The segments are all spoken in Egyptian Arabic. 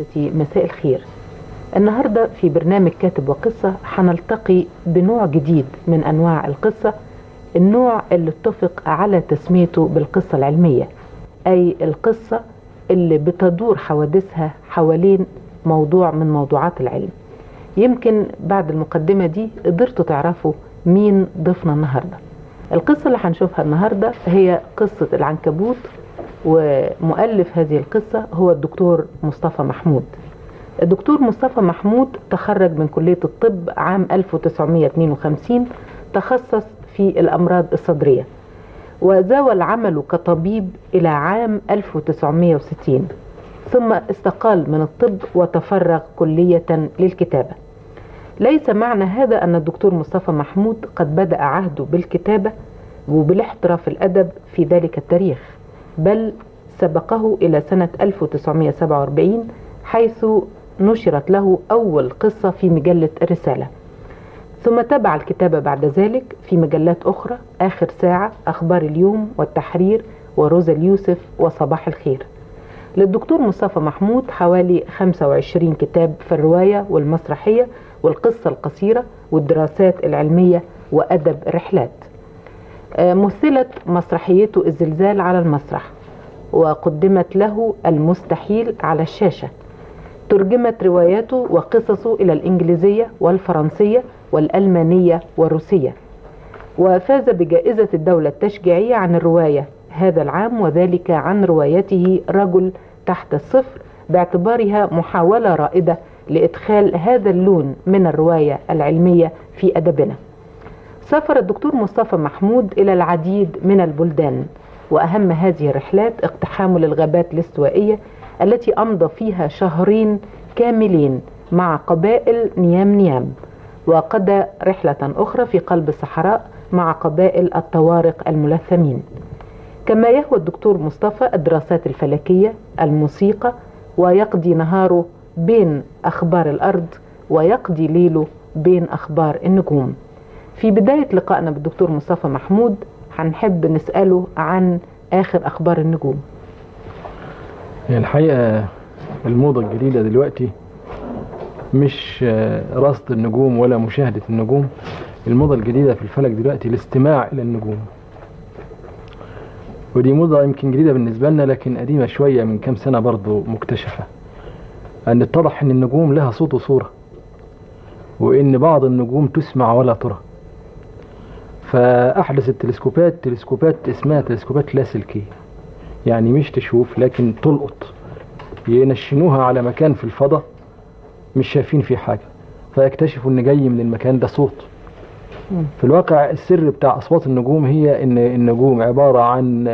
سادتي مساء الخير النهاردة في برنامج كاتب وقصة حنلتقي بنوع جديد من أنواع القصة النوع اللي اتفق على تسميته بالقصة العلمية أي القصة اللي بتدور حوادثها حوالين موضوع من موضوعات العلم يمكن بعد المقدمة دي قدرتوا تعرفوا مين ضيفنا النهاردة القصة اللي هنشوفها النهاردة هي قصة العنكبوت ومؤلف هذه القصة هو الدكتور مصطفى محمود الدكتور مصطفى محمود تخرج من كلية الطب عام 1952 تخصص في الأمراض الصدرية وزاول عمله كطبيب إلى عام 1960 ثم استقال من الطب وتفرغ كلية للكتابة ليس معنى هذا أن الدكتور مصطفى محمود قد بدأ عهده بالكتابة وبالاحتراف الأدب في ذلك التاريخ بل سبقه إلى سنة 1947 حيث نشرت له أول قصة في مجلة الرسالة ثم تبع الكتابة بعد ذلك في مجلات أخرى آخر ساعة أخبار اليوم والتحرير وروزا اليوسف وصباح الخير للدكتور مصطفى محمود حوالي 25 كتاب في الرواية والمسرحية والقصة القصيرة والدراسات العلمية وأدب الرحلات مثلت مسرحيته الزلزال على المسرح وقدمت له المستحيل على الشاشة ترجمت رواياته وقصصه إلى الإنجليزية والفرنسية والألمانية والروسية وفاز بجائزة الدولة التشجيعية عن الرواية هذا العام وذلك عن روايته رجل تحت الصفر باعتبارها محاولة رائدة لإدخال هذا اللون من الرواية العلمية في أدبنا سافر الدكتور مصطفى محمود إلى العديد من البلدان وأهم هذه الرحلات اقتحامه للغابات الاستوائية التي أمضى فيها شهرين كاملين مع قبائل نيام نيام وقضى رحلة أخرى في قلب الصحراء مع قبائل الطوارق الملثمين كما يهوى الدكتور مصطفى الدراسات الفلكية الموسيقى ويقضي نهاره بين أخبار الأرض ويقضي ليله بين أخبار النجوم في بداية لقائنا بالدكتور مصطفى محمود هنحب نسأله عن آخر أخبار النجوم الحقيقة الموضة الجديدة دلوقتي مش رصد النجوم ولا مشاهدة النجوم الموضة الجديدة في الفلك دلوقتي الاستماع إلى النجوم ودي موضة يمكن جديدة بالنسبة لنا لكن قديمة شوية من كام سنة برضو مكتشفة أن اتضح أن النجوم لها صوت وصورة وأن بعض النجوم تسمع ولا ترى فأحدث التلسكوبات تلسكوبات اسمها تلسكوبات لاسلكية يعني مش تشوف لكن تلقط ينشنوها على مكان في الفضاء مش شايفين فيه حاجة فيكتشفوا ان جاي من المكان ده صوت في الواقع السر بتاع اصوات النجوم هي ان النجوم عبارة عن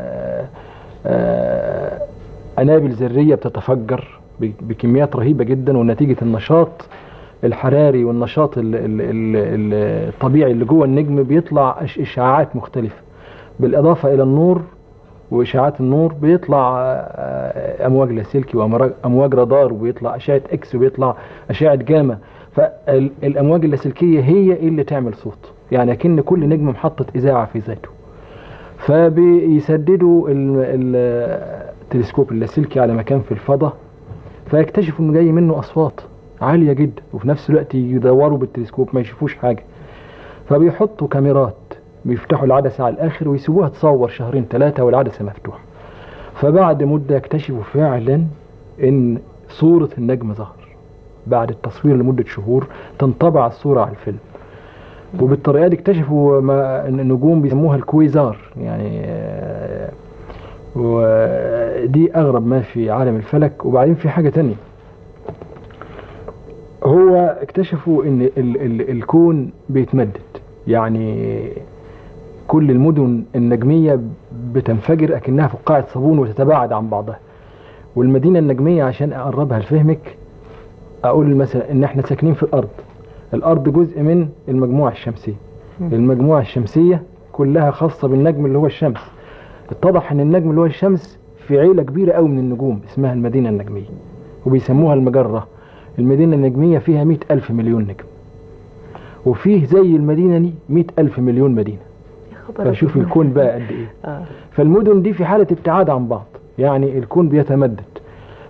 انابل ذرية بتتفجر بكميات رهيبة جدا ونتيجة النشاط الحراري والنشاط الطبيعي اللي جوه النجم بيطلع اشعاعات مختلفة بالاضافة الى النور واشعاعات النور بيطلع امواج لاسلكي وامواج رادار وبيطلع اشعه اكس وبيطلع اشعه جاما فالامواج اللاسلكيه هي اللي تعمل صوت يعني اكن كل نجم محطه اذاعه في ذاته فبيسددوا التلسكوب اللاسلكي على مكان في الفضاء فيكتشفوا انه جاي منه اصوات عاليه جدا وفي نفس الوقت يدوروا بالتلسكوب ما يشوفوش حاجه فبيحطوا كاميرات بيفتحوا العدسة على الآخر ويسيبوها تصور شهرين ثلاثة والعدسة مفتوحة فبعد مدة اكتشفوا فعلا ان صورة النجم ظهر بعد التصوير لمدة شهور تنطبع الصورة على الفيلم وبالطريقة دي اكتشفوا ما النجوم بيسموها الكويزار يعني ودي أغرب ما في عالم الفلك وبعدين في حاجة تانية هو اكتشفوا ان ال ال الكون بيتمدد يعني كل المدن النجمية بتنفجر أكنها فقاعة صابون وتتباعد عن بعضها والمدينة النجمية عشان أقربها لفهمك أقول مثلا إن إحنا ساكنين في الأرض الأرض جزء من المجموعة الشمسية المجموعة الشمسية كلها خاصة بالنجم اللي هو الشمس اتضح إن النجم اللي هو الشمس في عيلة كبيرة أوي من النجوم اسمها المدينة النجمية وبيسموها المجرة المدينة النجمية فيها مئة ألف مليون نجم وفيه زي المدينة دي مئة ألف مليون مدينة فشوف الكون بقى قد ايه آه. فالمدن دي في حالة ابتعاد عن بعض يعني الكون بيتمدد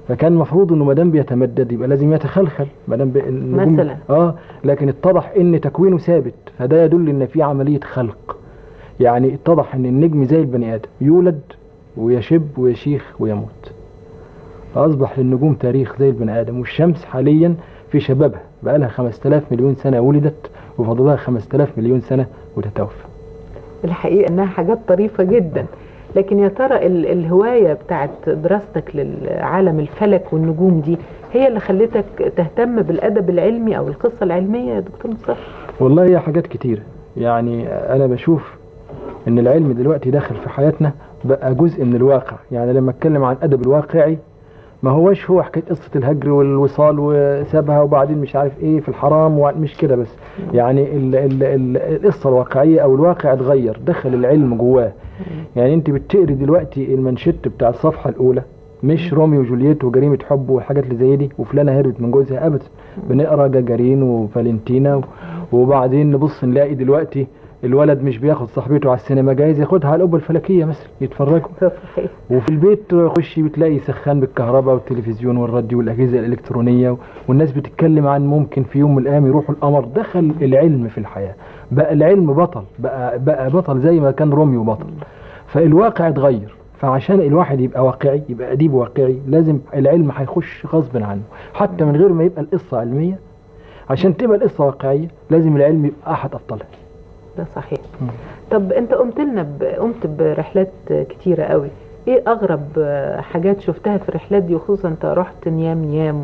فكان المفروض انه ما دام بيتمدد يبقى لازم يتخلخل ما دام بي- النجوم- مثلاً. اه لكن اتضح ان تكوينه ثابت فده يدل ان في عمليه خلق يعني اتضح ان النجم زي البني ادم يولد ويشب ويشيخ ويموت فاصبح للنجوم تاريخ زي البني ادم والشمس حاليا في شبابها بقى لها 5000 مليون سنه ولدت وفضلها 5000 مليون سنه وتتوفى الحقيقة انها حاجات طريفة جدا لكن يا ترى ال- الهواية بتاعت دراستك للعالم الفلك والنجوم دي هي اللي خلتك تهتم بالادب العلمي او القصة العلمية يا دكتور مصطفى والله هي حاجات كتيرة يعني أنا بشوف إن العلم دلوقتي داخل في حياتنا بقى جزء من الواقع يعني لما أتكلم عن أدب الواقعي ما هوش هو حكاية قصة الهجر والوصال وسابها وبعدين مش عارف إيه في الحرام ومش كده بس يعني ال ال ال القصة الواقعية أو الواقع اتغير دخل العلم جواه يعني أنت بتقري دلوقتي المانشيت بتاع الصفحة الأولى مش روميو وجولييت وجريمة حب والحاجات اللي زي دي وفلانة هربت من جوزها أبدا بنقرا جاجارين وفالنتينا و- وبعدين نبص نلاقي دلوقتي الولد مش بياخد صاحبته على السينما جايز ياخدها على القبة الفلكية مثلا يتفرجوا ده صحيح وفي البيت خشي بتلاقي سخان بالكهرباء والتلفزيون والراديو والأجهزة الإلكترونية والناس بتتكلم عن ممكن في يوم من الأيام يروحوا القمر دخل العلم في الحياة بقى العلم بطل بقى بقى بطل زي ما كان روميو بطل فالواقع اتغير فعشان الواحد يبقى واقعي يبقى أديب واقعي لازم العلم هيخش غصب عنه حتى من غير ما يبقى القصة علمية عشان تبقى القصة واقعية لازم العلم يبقى أحد أبطالها ده صحيح مم. طب انت قمت لنا ب... قمت برحلات كتيرة قوي ايه اغرب حاجات شفتها في الرحلات دي وخصوصا انت رحت نيام نيام و...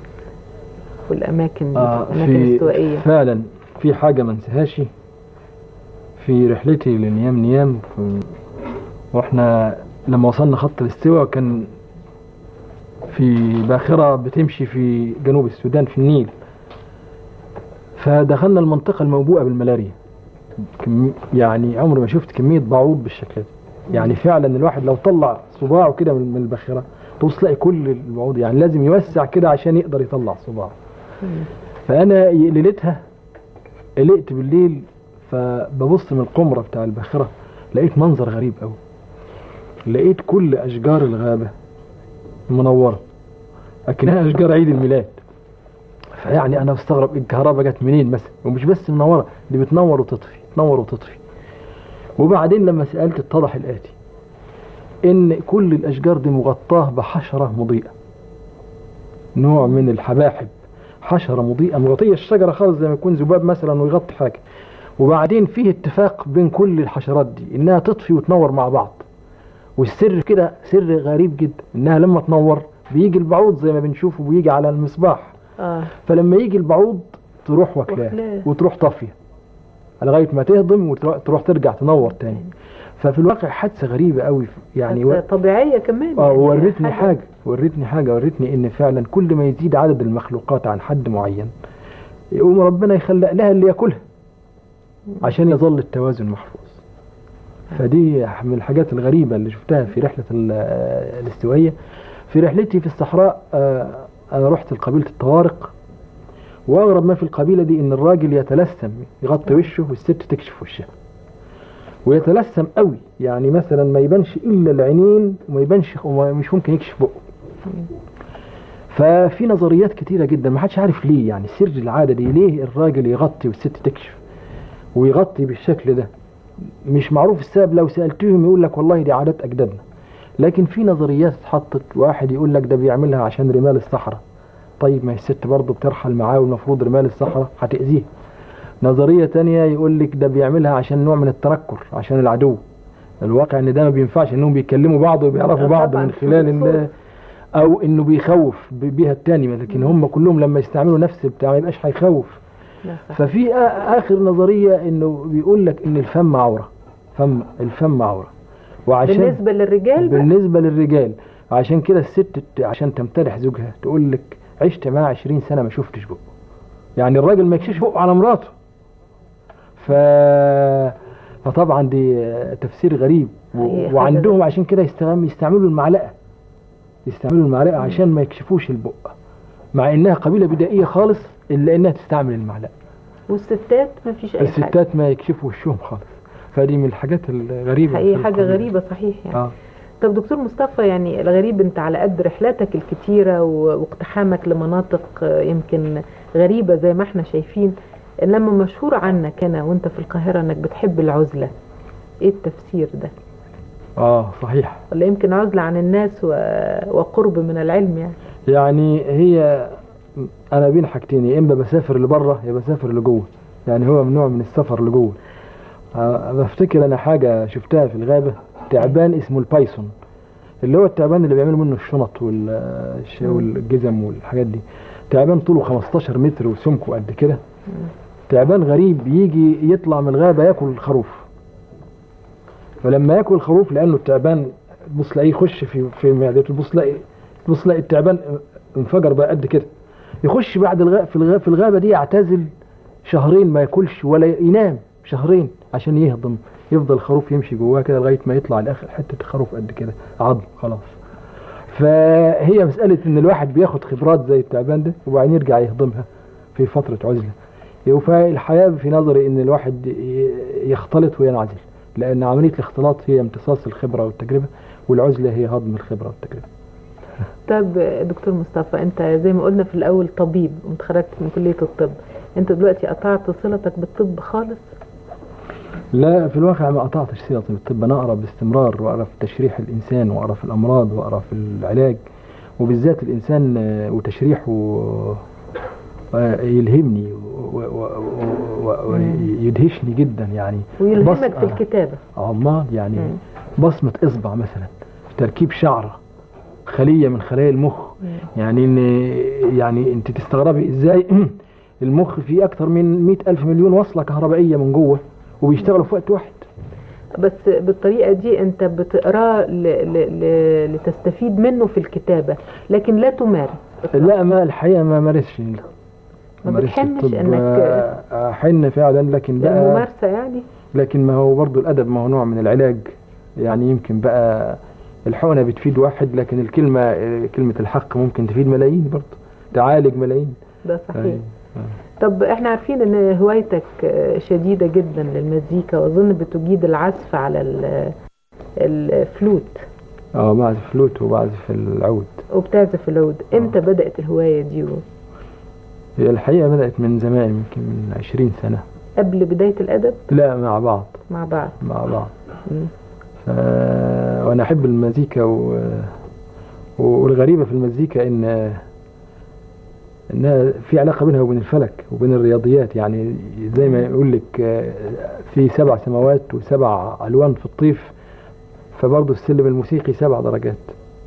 والاماكن آه الاماكن في الاستوائية فعلا في حاجة ما انساهاش في رحلتي لنيام نيام في واحنا لما وصلنا خط الاستواء كان في باخرة بتمشي في جنوب السودان في النيل فدخلنا المنطقة الموبوءة بالملاريا كم يعني عمري ما شفت كمية بعوض بالشكل ده يعني فعلا الواحد لو طلع صباعه كده من من الباخرة تبص تلاقي كل البعوض يعني لازم يوسع كده عشان يقدر يطلع صباعه مم. فانا ي- ليلتها قلقت بالليل فببص من القمرة بتاع الباخرة لقيت منظر غريب قوي لقيت كل اشجار الغابة منورة اكنها اشجار عيد الميلاد فيعني انا مستغرب الكهرباء جت منين مثلا ومش بس منورة دي بتنور وتطفي تنور وتطفي وبعدين لما سألت اتضح الآتي إن كل الأشجار دي مغطاة بحشرة مضيئة نوع من الحباحب حشرة مضيئة مغطية الشجرة خالص زي ما يكون ذباب مثلا ويغطي حاجة وبعدين فيه اتفاق بين كل الحشرات دي إنها تطفي وتنور مع بعض والسر كده سر غريب جدا إنها لما تنور بيجي البعوض زي ما بنشوفه بيجي على المصباح اه فلما يجي البعوض تروح واكلاه واكلاه. وتروح طافيه لغايه ما تهضم وتروح تروح ترجع تنور تاني ففي الواقع حادثه غريبه قوي يعني و... حتى طبيعية كمان اه يعني ورتني حاجه ورتني حاجه ورتني ان فعلا كل ما يزيد عدد المخلوقات عن حد معين يقوم ربنا يخلق لها اللي ياكلها عشان يظل التوازن محفوظ فدي من الحاجات الغريبة اللي شفتها في رحلة ال- آه، الاستوائية في رحلتي في الصحراء آه، أنا رحت لقبيلة الطوارق وأغرب ما في القبيلة دي إن الراجل يتلثم يغطي وشه والست تكشف وشها ويتلثم قوي يعني مثلا ما يبانش إلا العينين وما يبانش ومش ممكن يكشف بقه ففي نظريات كتيرة جدا ما حدش عارف ليه يعني سر العادة دي ليه الراجل يغطي والست تكشف ويغطي بالشكل ده مش معروف السبب لو سألتهم يقول لك والله دي عادات أجدادنا لكن في نظريات اتحطت واحد يقول لك ده بيعملها عشان رمال الصحراء طيب ما هي الست برضه بترحل معاه والمفروض رمال الصحراء هتأذيه نظرية تانية يقول لك ده بيعملها عشان نوع من التنكر عشان العدو الواقع ان ده ما بينفعش انهم بيكلموا بعض وبيعرفوا بعض طبعاً من خلال صوت. ال- او انه بيخوف ب- بيها التاني لكن هم كلهم لما يستعملوا نفس بتاع ما يبقاش هيخوف لا صح. ففي آ- اخر نظريه انه بيقول لك ان الفم عوره فم الفم عوره وعشان بالنسبة للرجال بقى بالنسبه للرجال عشان كده الست ت- عشان تمتدح زوجها تقول لك عشت معاه 20 سنه ما شفتش بقه يعني الراجل ما يكشفش بقه على مراته ف فطبعا دي آه، تفسير غريب و... هي حاجة وعندهم عشان كده يستعمل يستعملوا المعلقه يستعملوا المعلقه عشان ما يكشفوش البق مع انها قبيله بدائيه خالص الا انها تستعمل المعلقه والستات ما فيش اي حاجة الستات ما يكشفوا وشهم خالص فدي من الحاجات الغريبه حقيقة في حاجة القبيلة. غريبة صحيح يعني اه طب دكتور مصطفى يعني الغريب انت على قد رحلاتك الكتيرة و- واقتحامك لمناطق آه، يمكن غريبة زي ما احنا شايفين لما مشهور عنك انا وانت في القاهرة انك بتحب العزلة ايه التفسير ده اه صحيح ولا يمكن عزلة عن الناس و... وقرب من العلم يعني يعني هي انا بين حاجتين يا اما بسافر لبره يا بسافر لجوه يعني هو نوع من السفر لجوه آه، بفتكر انا حاجه شفتها في الغابه تعبان اسمه البايسون اللي هو التعبان اللي بيعملوا منه الشنط والش- مم. والجزم والحاجات دي تعبان طوله 15 متر وسمكه قد كده تعبان غريب يجي يطلع من الغابه ياكل الخروف فلما ياكل الخروف لانه التعبان تبص تلاقيه يخش في في معدته تبص تلاقي تبص تلاقي التعبان انفجر بقى قد كده يخش بعد الغ... في الغ... في الغابه دي يعتزل شهرين ما ياكلش ولا ينام شهرين عشان يهضم يفضل الخروف يمشي جواه كده لغايه ما يطلع الاخر حته خروف قد كده عظم خلاص فهي مساله ان الواحد بياخد خبرات زي التعبان ده وبعدين يرجع يهضمها في فتره عزله فالحياه في نظري ان الواحد ي- يختلط وينعزل لان عمليه الاختلاط هي امتصاص الخبره والتجربه والعزله هي هضم الخبره والتجربه طب دكتور مصطفى انت زي ما قلنا في الاول طبيب ومتخرجت من كلية الطب انت دلوقتي قطعت صلتك بالطب خالص لا في الواقع ما قطعتش صلتي بالطب انا اقرا باستمرار واقرا في تشريح الانسان واقرا في الامراض واقرا في العلاج وبالذات الانسان آه، وتشريحه آه، يلهمني ويدهشني جدا يعني ويلهمك بص- في الكتابة عمال يعني مم. بصمة اصبع مثلا في تركيب شعرة خلية من خلايا المخ مم. يعني ان يعني انت تستغربي ازاي المخ فيه اكتر من مئة الف مليون وصلة كهربائية من جوه وبيشتغلوا في وقت واحد بس بالطريقة دي انت بتقراه ل... ل... ل... لتستفيد منه في الكتابة لكن لا تمارس لا ما الحقيقة ما مارسش ما مارسش بتحنش الطب. إنك- آه، احن فعلا لكن بقى الممارسة يعني لكن ما هو برضو الادب ما هو نوع من العلاج يعني يمكن بقى الحقنة بتفيد واحد لكن الكلمة آه، كلمة الحق ممكن تفيد ملايين برضو تعالج ملايين ده صحيح أيوة. طب احنا عارفين ان هوايتك آه، شديدة جدا للمزيكا واظن بتجيد العزف على ال- الفلوت اه بعزف فلوت وبعزف العود وبتعزف العود امتى بدأت الهواية دي و- هي الحقيقة بدأت من زمان يمكن من عشرين سنة قبل بداية الأدب لا مع بعض مع بعض مع بعض مم. ف... وانا احب المزيكا و... والغريبة في المزيكا ان انها في علاقة بينها وبين الفلك وبين الرياضيات يعني زي ما يقول لك آه، في سبع سماوات وسبع الوان في الطيف فبرضه السلم الموسيقي سبع درجات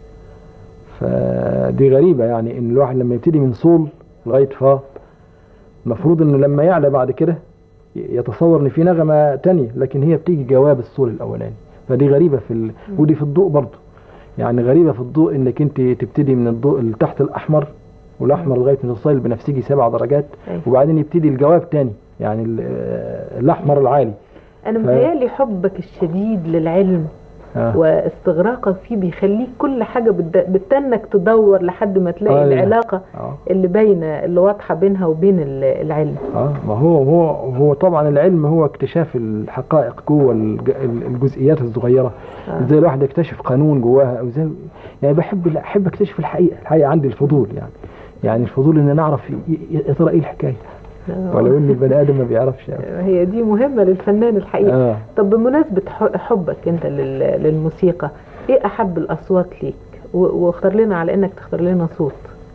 فدي غريبة يعني ان الواحد لما يبتدي من صول لغاية فا المفروض انه لما يعلى بعد كده يتصور ان في نغمة تانية لكن هي بتيجي جواب الصول الاولاني فدي غريبة في ال... ودي في الضوء برضه يعني غريبة في الضوء انك انت تبتدي من الضوء اللي تحت الاحمر والاحمر لغاية ما توصل البنفسجي سبع درجات أيوة. وبعدين يبتدي الجواب تاني يعني ال- آه، الاحمر العالي أنا ف- متهيألي حبك الشديد للعلم آه. واستغراقك فيه بيخليك كل حاجة بت- بتنك تدور لحد ما تلاقي أيوة. العلاقة اه اللي باينة اللي واضحة بينها وبين ال- العلم اه ما هو هو هو طبعا العلم هو اكتشاف الحقائق جوه الج- الجزئيات الصغيره آه. ازاي الواحد يكتشف قانون جواها او زي يعني بحب احب اكتشف الحقيقه الحقيقه عندي الفضول يعني يعني الفضول ان نعرف ي- ي- يا ترى ايه الحكايه ولو ان البني ادم ما بيعرفش يعني. هي دي مهمة للفنان الحقيقة اه طب بمناسبة ح- حبك انت لل- للموسيقى ايه احب الاصوات ليك و- واختار لنا على انك تختار لنا صوت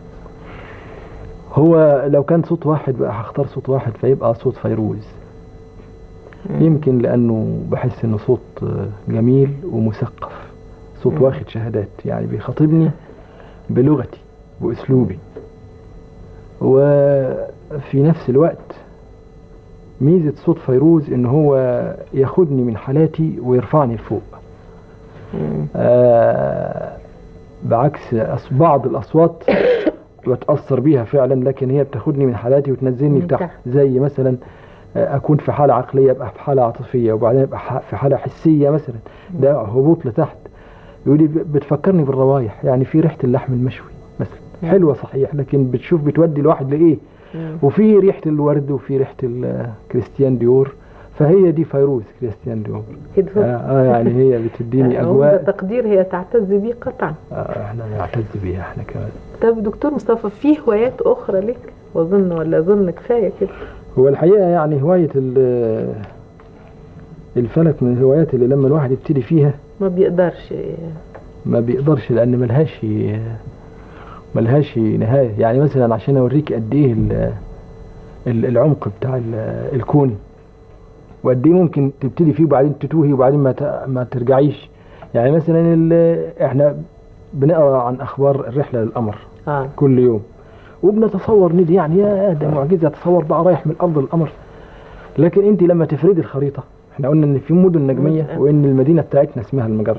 هو لو كان صوت واحد بقى هختار صوت واحد فيبقى صوت فيروز يمكن لانه بحس انه صوت آه، جميل ومثقف صوت مم. واخد شهادات يعني بيخاطبني بلغتي واسلوبي وفي نفس الوقت ميزة صوت فيروز ان هو ياخدني من حالاتي ويرفعني لفوق مم. آه بعكس أص- بعض الأصوات بتأثر بيها فعلا لكن هي بتاخدني من حالاتي وتنزلني من لتحت تحت. زي مثلا آه، أكون في حالة عقلية أبقى في حالة عاطفية وبعدين أبقى ح- في حالة حسية مثلا ده هبوط لتحت يقول لي ب- بتفكرني بالروايح يعني في ريحة اللحم المشوي مثلا مم. حلوة صحيح لكن بتشوف بتودي الواحد لإيه مم. وفي ريحة الورد وفي ريحة ال- كريستيان ديور فهي دي فيروز كريستيان ديور كده آه, اه يعني هي بتديني هو ده اجواء تقدير هي تعتز بيه قطعا آه احنا نعتز بيها احنا كمان طب دكتور مصطفى في هوايات اخرى لك واظن ولا اظن كفايه كده هو الحقيقه يعني هوايه ال- الفلك من الهوايات اللي لما الواحد يبتدي فيها ما بيقدرش ما بيقدرش لان ملهاش ملهاش نهايه يعني مثلا عشان اوريك قد ايه ال- ال- العمق بتاع ال- الكون وقد ايه ممكن تبتدي فيه وبعدين تتوهي وبعدين ما ت- ما ترجعيش يعني مثلا ال- احنا بنقرا عن اخبار الرحله للقمر اه كل يوم وبنتصور ندي يعني يا ده معجزه تصور بقى رايح من الارض للقمر لكن انت لما تفردي الخريطه احنا قلنا ان في مدن نجميه مدن. وان المدينه بتاعتنا اسمها المجره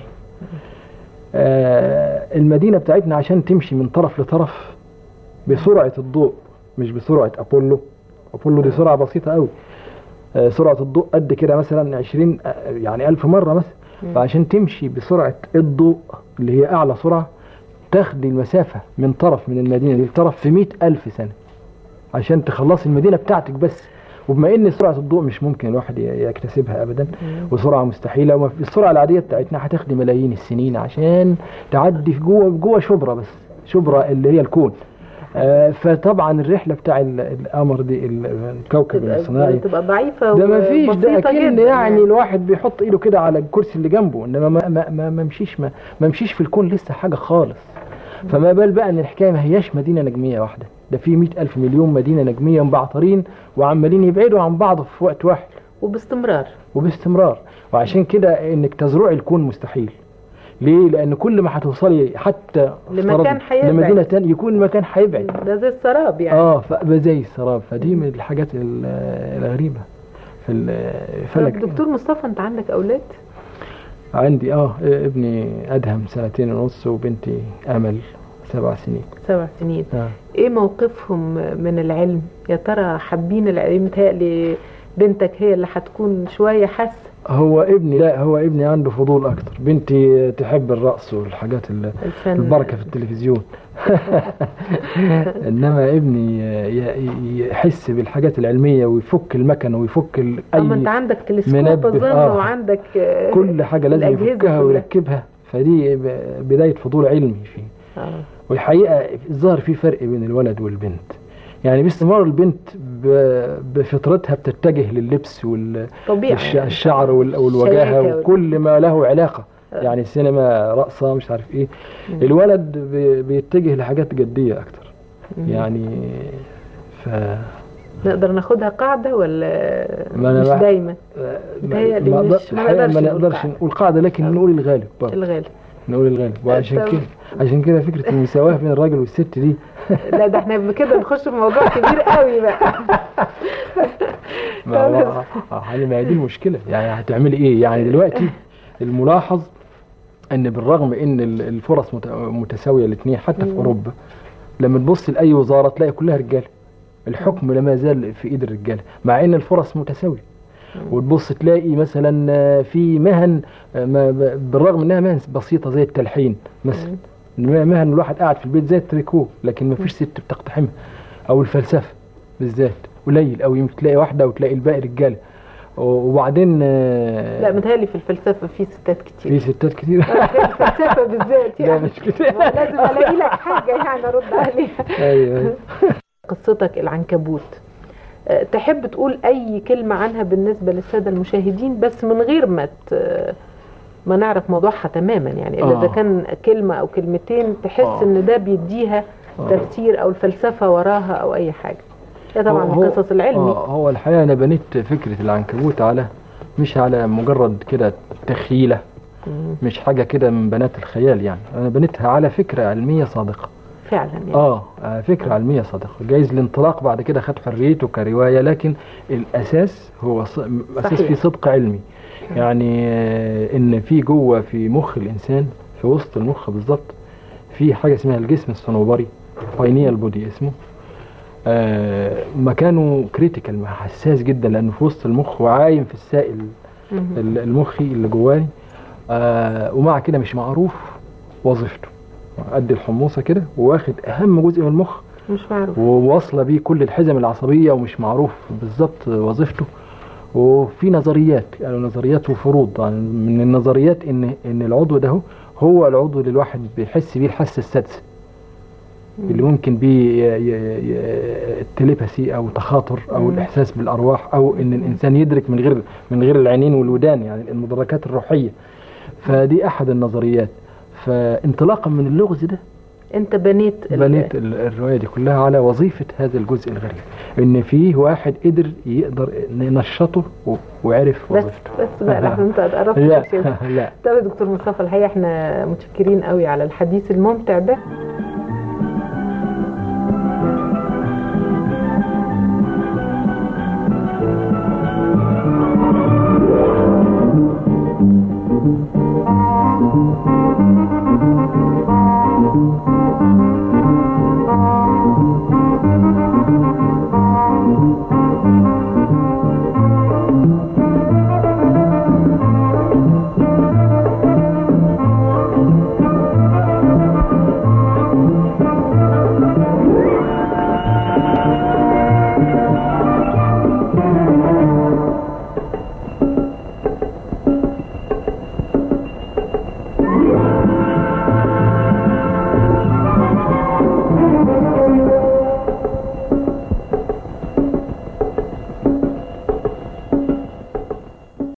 آه المدينه بتاعتنا عشان تمشي من طرف لطرف بسرعه الضوء مش بسرعه ابولو ابولو دي سرعه بسيطه قوي آه سرعه الضوء قد كده مثلا 20 آه، يعني ألف مره مثلا فعشان تمشي بسرعه الضوء اللي هي اعلى سرعه تاخدي المسافة من طرف من المدينة دي لطرف في مئة ألف سنة عشان تخلصي المدينة بتاعتك بس وبما ان سرعة الضوء مش ممكن الواحد ي- يكتسبها ابدا وسرعة مستحيلة وما في السرعة العادية بتاعتنا هتاخدي ملايين السنين عشان تعدي في جوه جوه شبرا بس شبرا اللي هي الكون آه فطبعا الرحلة بتاع ال- القمر دي ال- الكوكب تبقى الصناعي تبقى ضعيفه ده ما فيش ده وبسيطة اكن جداً يعني الواحد بيحط ايده كده على الكرسي اللي جنبه انما ما ما ما ما مشيش ما, ما مشيش في الكون لسه حاجه خالص فما بال بقى ان الحكايه ما هياش مدينه نجميه واحده ده في مئة ألف مليون مدينة نجمية مبعترين وعمالين يبعدوا عن بعض في وقت واحد وباستمرار وباستمرار وعشان كده انك تزرعي الكون مستحيل ليه؟ لأن كل ما هتوصلي حتى لمكان افترضي هيبعد. لمدينة تانية يكون المكان هيبعد ده زي السراب يعني اه فبقى زي السراب فدي من الحاجات ال- الغريبة في الفلك طب دكتور مصطفى انت عندك اولاد عندي اه ابني ادهم سنتين ونص وبنتي امل سبع سنين سبع سنين آه. ايه موقفهم من العلم يا ترى حابين العلم متهيألي بنتك هي اللي هتكون شويه حاسه هو ابني لا هو ابني عنده فضول اكتر بنتي تحب الرقص والحاجات ال- الفن البركه في التلفزيون انما ابني ي- يحس بالحاجات العلميه ويفك المكنه ويفك ال- اما انت اي عندك تلسكوب منبه، اظن آه. وعندك آه، كل حاجه لازم الأجهزة يفكها كلها. ويركبها فدي ب- بدايه فضول علمي فيه آه. والحقيقه الظاهر في فرق بين الولد والبنت يعني باستمرار البنت ب- بفطرتها بتتجه لللبس وال طبيعي الش- يعني. الشعر وال- والوجاهه الشياكة وال- وكل ما له علاقه آه. يعني السينما رقصه مش عارف ايه مم. الولد بي- بيتجه لحاجات جديه اكتر مم. يعني ف نقدر ناخدها قاعده ولا ما أنا مش بح- دايما ما متهيألي ما مش- نقدر- ما الحقيقة نقدرش ما نقول نقدرش قاعدة. نقول قاعده لكن آه. نقول الغالب برضه الغالب نقول الغالب وعشان طب- كده عشان كده فكره المساواه بين الراجل والست دي لا ده احنا كده نخش في موضوع كبير قوي بقى ما هو يعني ما هي دي المشكله يعني هتعملي ايه يعني دلوقتي الملاحظ ان بالرغم ان ال- الفرص مت- متساويه الاثنين حتى في مم. اوروبا لما تبص لاي وزاره تلاقي كلها رجاله الحكم لما زال في ايد الرجاله مع ان الفرص متساويه وتبص تلاقي مثلا آه، في مهن آه، ما ب- بالرغم انها مهن بسيطه زي التلحين مثلا مهن الواحد قاعد في البيت زي التريكو لكن ما فيش ست بتقتحمها او الفلسفه بالذات قليل او يمكن تلاقي واحده وتلاقي الباقي رجاله وبعدين آه، لا متهيألي في الفلسفه في ستات في كتير ستات كتير في الفلسفه بالذات لا يعني مش كتير ما لازم الاقي لك حاجه يعني ارد عليها ايوه أيوة. قصتك العنكبوت أه، تحب تقول اي كلمه عنها بالنسبه للساده المشاهدين بس من غير ما ت- ما نعرف موضوعها تماما يعني الا اذا آه. كان كلمه او كلمتين تحس آه. ان ده بيديها آه. تفسير او الفلسفه وراها او اي حاجه ده طبعا هو- من قصص العلمي آه، هو الحقيقه انا بنيت فكره العنكبوت على مش على مجرد كده تخيله مم. مش حاجه كده من بنات الخيال يعني انا بنيتها على فكره علميه صادقه فعلا يعني اه آه، فكرة علمية صادقة جايز الانطلاق بعد كده خد حريته كرواية لكن الأساس هو ص... أساس صحيح. فيه صدق علمي يعني آه، إن في جوه في مخ الإنسان في وسط المخ بالظبط في حاجة اسمها الجسم الصنوبري باينيال بودي اسمه آه مكانه كريتيكال حساس جدا لأنه في وسط المخ وعايم في السائل مم. ال- المخي اللي جواني آه ومع كده مش معروف وظيفته قد الحموصه كده واخد اهم جزء من المخ مش معروف وواصله بيه كل الحزم العصبيه ومش معروف بالظبط وظيفته وفي نظريات يعني نظريات وفروض يعني من النظريات ان ان العضو ده هو- هو العضو اللي الواحد بيحس بيه الحاسه السادسه اللي ممكن بيه ي- ي- ي- التليباثي او تخاطر او مم. الاحساس بالارواح او ان الانسان يدرك من غير من غير العينين والودان يعني المدركات الروحيه فدي احد النظريات فانطلاقا من اللغز ده انت بنيت ال- بنيت ال- الروايه دي كلها على وظيفه هذا الجزء الغريب ان فيه واحد قدر يقدر ننشطه و- وعرف بس وظيفته بس بقى لحظه انت قربت لا كتير. لا طب يا دكتور مصطفى الحقيقه احنا متشكرين قوي على الحديث الممتع ده